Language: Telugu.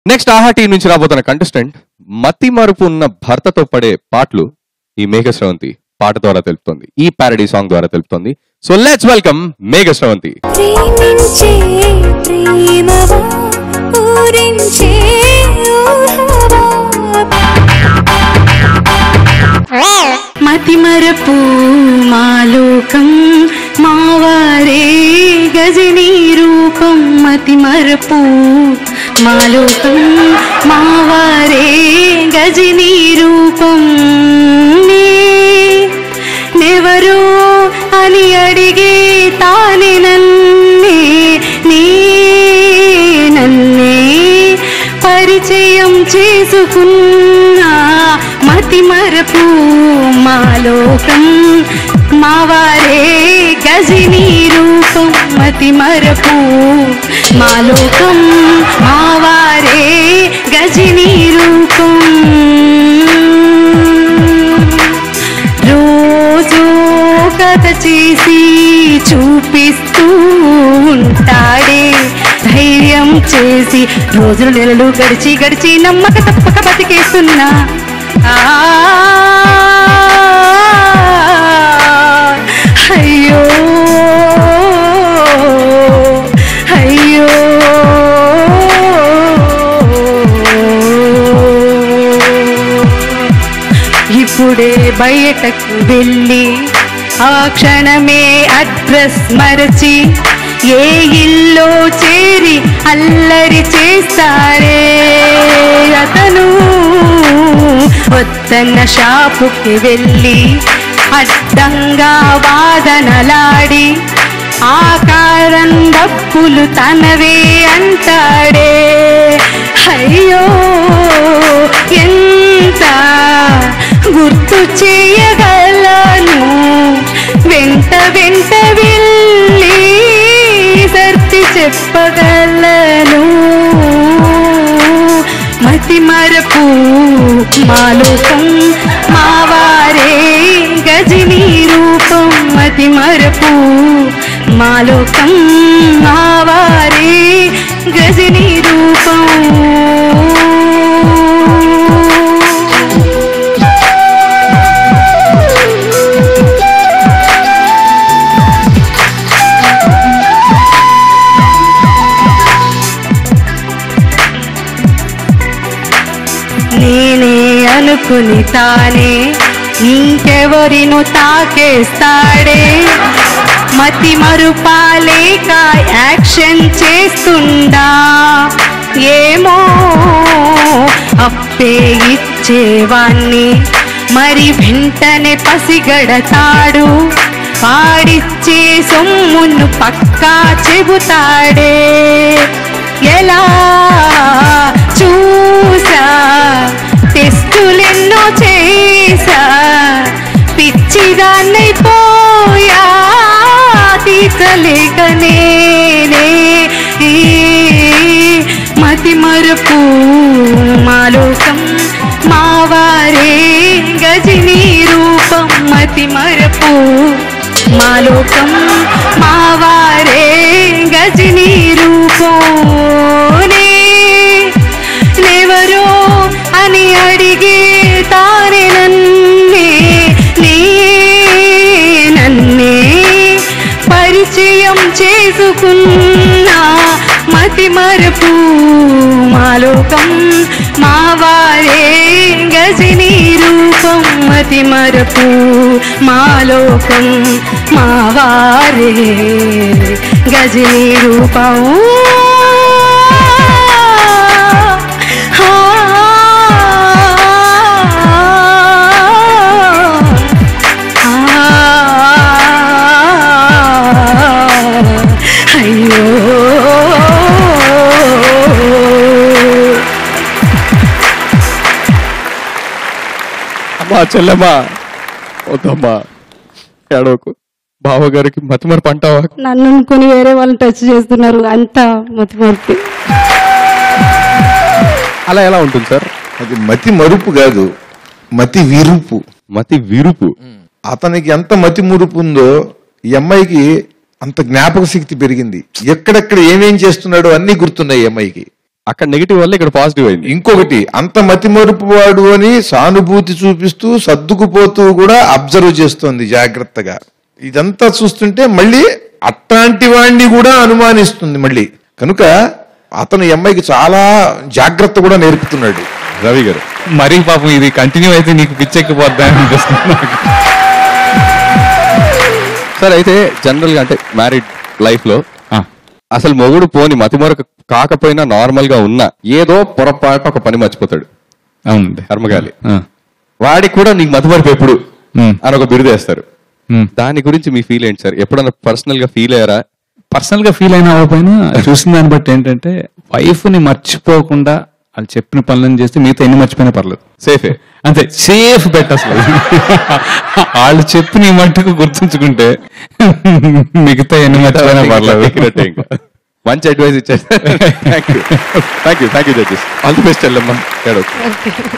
నెక్స్ట్ ఆహా టీం నుంచి రాబోతున్న కంటెస్టెంట్ మతి మరుపు ఉన్న భర్తతో పడే పాటలు ఈ మేఘశ్రవంతి పాట ద్వారా తెలుపుతుంది ఈ పారడీ సాంగ్ ద్వారా తెలుపుతుంది సో లెట్స్ వెల్కమ్ మేఘశ్రవంతి ప్రేమించే ప్రేమవా ఊరించే ఊహవా మతి మరపు మాలోకం మావారే గజనీ రూపం మతి మరపు మాలోకం మావారే గజనీ రూపం నే- నెవరో అని అడిగే తానే నన్నే నే నన్నే పరిచయం చేసుకున్నా మతి మరపు మాలోకం మావారే గజినీ రూపం మతి మరపు మాలోకం మావారే గజినీ రూపం రోజు కథ చేసి చూపిస్తూ ఉంటాడే ధైర్యం చేసి రోజులు నెలలు గడిచి గడిచి నమ్మక తప్పక బతికేస్తున్నా ఆ, అయ్యో అయ్యో ఇప్పుడే బయటకు వెళ్ళి ఆ క్షణమే అడ్రస్ మరచి ఏ ఇల్లో చేరి అల్లరి చేస్తాడే అతను వద్దన్న షాపుకి వెళ్ళి అడ్డంగా వాదనలాడి ఆకారం డబ్బులు తనవే అంటాడే అయ్యో ఎంత గుర్తు చేయగలను వెంట వెంట వెళ్ళి సర్ది చెప్పగలను మతి మరపు మాలోకం మావారే గజినీ రూపం మతి మరపు మాలోకం మావారే గజినీ రూపం నేనే అనుకుని తానే ఇంకెవరిను తాకేస్తాడే మతి మరుపాలేక యాక్షన్ చేస్తుండా ఏమో అప్పే ఇచ్చేవాణ్ణి మరి వెంటనే పసిగడతాడు పాడిచ్చే సొమ్మును పక్కా చెబుతాడే ఎలా చూసా టెస్టులెన్నో చేసా పిచ్చిదాన్నైపోయా తీసలేక నేనే ఈ మతి మరపు మాలోకం మావారే గజినీ రూపం మతి మరపు మాలోకం మావారే గజినీ రూపోనే నెవరో అని అడిగే తానే నన్నే నే నన్నే పరిచయం చేసుకున్నా మతి మరపు మాలోకం మావారే గజినీ రూపం మతి మరపు మాలోకం మావారే గజినీ రూపం అయ్యో అమ్మా చెల్లెమ్మా వద్దమ్మా ఏడవకు బావగారికి మతిమరపు అంటావా నన్ను అనుకుని వేరే వాళ్ళని టచ్ చేస్తున్నారు అంత మతిమరుపు అలా ఎలా ఉంటుంది సార్ అది మతి మరుపు కాదు మతి విరుపు మతి విరుపు అతనికి ఎంత మతి మురుపు ఉందో ఈ అమ్మాయికి అంత జ్ఞాపక శక్తి పెరిగింది ఎక్కడెక్కడ ఏమేం చేస్తున్నాడో అన్ని గుర్తున్నాయి ఈ అమ్మాయికి అక్కడ నెగిటివ్ వల్ల ఇక్కడ పాజిటివ్ అయింది ఇంకొకటి అంత మతిమరుపు వాడు అని సానుభూతి చూపిస్తూ సర్దుకుపోతూ కూడా అబ్జర్వ్ చేస్తోంది జాగ్రత్తగా ఇదంతా చూస్తుంటే మళ్ళీ అట్లాంటి వాడిని కూడా అనుమానిస్తుంది మళ్ళీ కనుక అతను ఈ అమ్మాయికి చాలా జాగ్రత్త కూడా నేర్పుతున్నాడు రవి గారు మరీ పాపం ఇది కంటిన్యూ అయితే నీకు పిచ్చెక్కిపోద్దా అని అనిపిస్తుంది నాకు. సార్ అయితే జనరల్ గా అంటే మ్యారీడ్ లైఫ్ లో ఆ, అసలు మొగుడు పోని మతిమరక కాకపోయినా నార్మల్ గా ఉన్నా ఏదో పొరపాటు ఒక పని మర్చిపోతాడు అవునండి కర్మగాలి ఆ, వాడికి కూడా నీకు మతిమరుపు ఎప్పుడు ఉమ్, అని ఒక బిరుదేస్తారు ఉమ్. దాని గురించి మీ ఫీల్ ఏంటి సార్ ఎప్పుడన్నా పర్సనల్ గా ఫీల్ అయ్యారా పర్సనల్ గా ఫీల్ అయినా అవ్వకపోయినా చూసిన దాన్ని బట్టి ఏంటంటే వైఫ్ ని మర్చిపోకుండా వాళ్ళు చెప్పిన పనులను చేస్తే మిగతా ఎన్ని మర్చిపోయినా పర్లేదు సేఫే అంతే సేఫ్ బెట్ అసలు వాళ్ళు చెప్పిన ఈ మట్టుకు గుర్తుంచుకుంటే మిగతా ఎన్ని మర్చిపోయినా పర్లేదు ఎక్కినట్టే ఇంకా. మంచి అడ్వైస్ ఇచ్చారు thank you thank you thank you judges all the best వెళ్ళమ్మా ఏడవకు. ఓకే